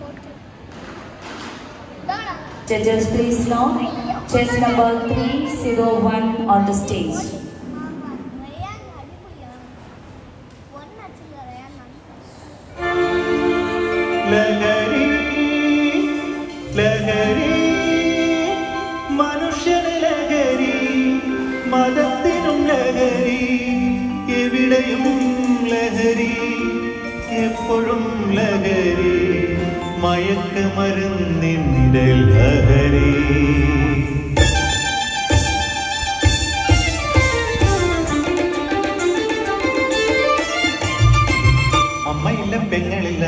Judges, please now. Chess number 301 on the stage. ലഹരി ലഹരി മനുഷ്യന് ലഹരി മതത്തിനും ലഹരി എവിടെയും ലഹരി എപ്പോഴും ലഹരി മയക്കുമരുന്നിന്റെ ലഹരി അമ്മയില്ല പെങ്ങളില്ല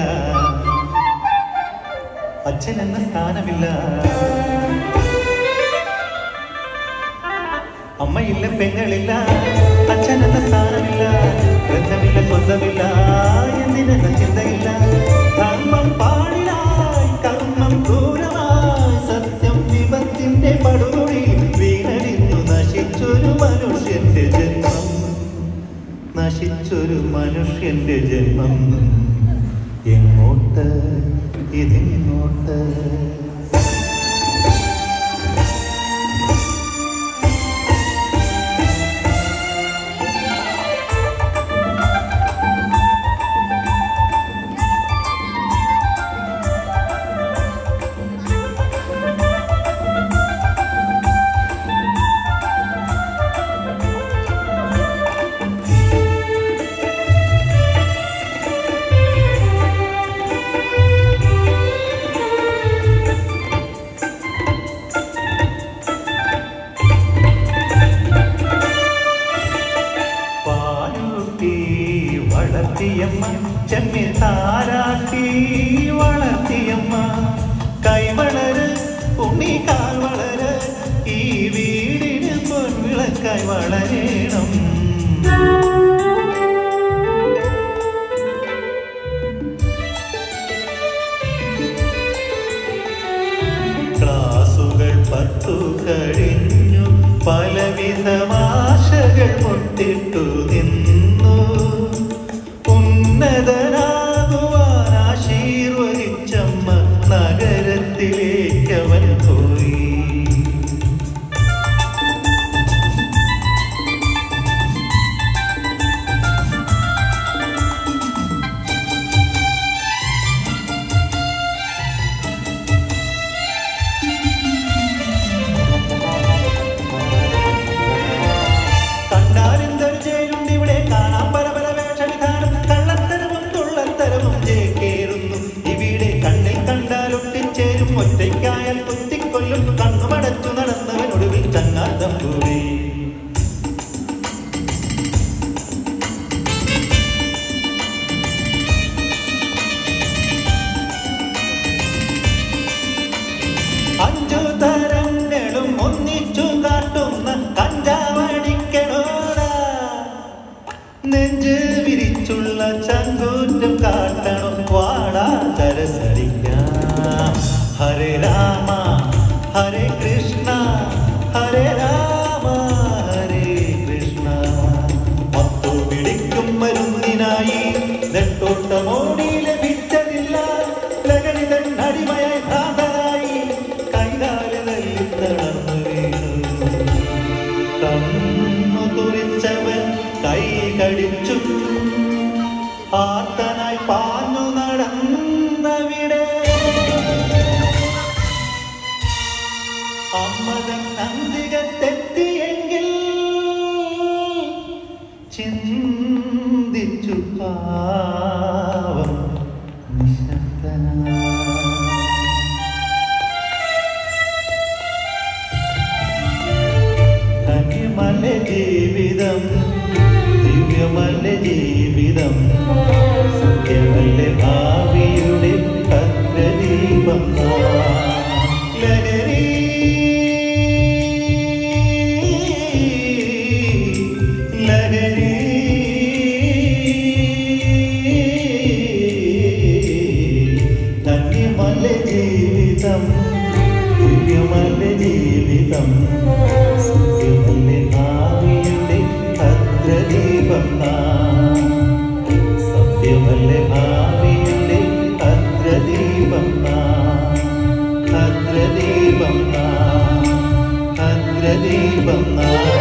അച്ഛൻ എന്ന സ്ഥാനമില്ല അമ്മയില്ല പെങ്ങളില്ല അച്ഛൻ എന്ന സ്ഥാനമില്ല ബന്ധമില്ല സ്വന്തമില്ല എന്തിനെന്ന ചിന്തയില്ല ധർമ്മം പാടിലായി കർമ്മം ക്രൂരമായി സത്യം വിപത്തിന്റെ പടുകുടി വീണടിഞ്ഞു നശിച്ചൊരു മനുഷ്യന്റെ ജന്മം നശിച്ചൊരു മനുഷ്യന്റെ ജന്മം എങ്ങോട്ട് ഇതെങ്ങോട്ട് പാലൂട്ടി വളർത്തിയമ്മ ചെമ്മിൽ താരാട്ടി വളർത്തിയമ്മ കൈവളര് ഉണ്ണി കാൽ വളര് ഈ വീടിന് പൊൻവിളക്കായി വളരണം ക്ലാസുകൾ പത്തു കഴിഞ്ഞു പലവിധ ഭാഷകൾ മുട്ടിട്ടു നിന്നു ഉന്നതനാകുവാൻ ആശീർവദിച്ചമ്മ നഗരത്തിലേക്കവൻ പോയി കണ്ടാലെന്തൊരു ചേരുണ്ട് ഇവിടെ കാണാൻ പല പല വേഷവിധാനം കള്ളത്തരവും തുള്ളത്തരവും ചേക്കേറുന്നു ഇവിടെ കണ്ണിൽ കണ്ടാൽ ഒട്ടിച്ചേരും ഒറ്റയ്ക്കായാൽ കുത്തിക്കൊല്ലും കണ്ണുമടച്ചു നടന്നവനൊടുവിൽ ചങ്ങാത്തം കൂടി അഞ്ചു തരങ്ങളും ഒന്നിച്ചു കാട്ടുന്ന കഞ്ചാവടിക്കണോടാ നെഞ്ച് വിരിച്ചുള്ള ചങ്കൂറ്റം കാട്ടണം വാടാ തരസരിക്കാം ഹരേ രാമ ഹരേ കൃഷ്ണ ഹരേ രാമ ഹരേ കൃഷ്ണ മത്തു പിടിക്കും മരുന്നിനായി നെട്ടോട്ടമോടി ലഭിച്ചതില്ല ലഹരിതൻ അടിമയായി ഭ്രാന്തനായി കൈകാല് തല്ലി തളർന്നു വീണു കണ്ണു തുറിച്ചവൻ കൈ കടിച്ചു ആർത്തനായി പാഞ്ഞു നടന്നവിടെ അമ്മതൻ അന്തികത്തെത്തിയെങ്കിൽ ചിന്തിച്ചു പാവം നിശബ്ദനായി ധന്യമല്ല ജീവിതം ദിവ്യമല്ല ജീവിതം സത്യമല്ല ഭാവിയുടെ ഭദ്രദീപം ലഹരി ലഹരി ധന്യമല്ല ജീവിതം ദിവ്യമല്ല ജീവിതം സത്യമല്ല ഭാവിയുടെ ഭദ്രദീപം നാം സത്യമല്ല ഭാവിയുടെ ഭദ്രദീപം ഭദ്രദീപം നാം ഭദ്രദീപം നാം ഭദ്രദീപം നാം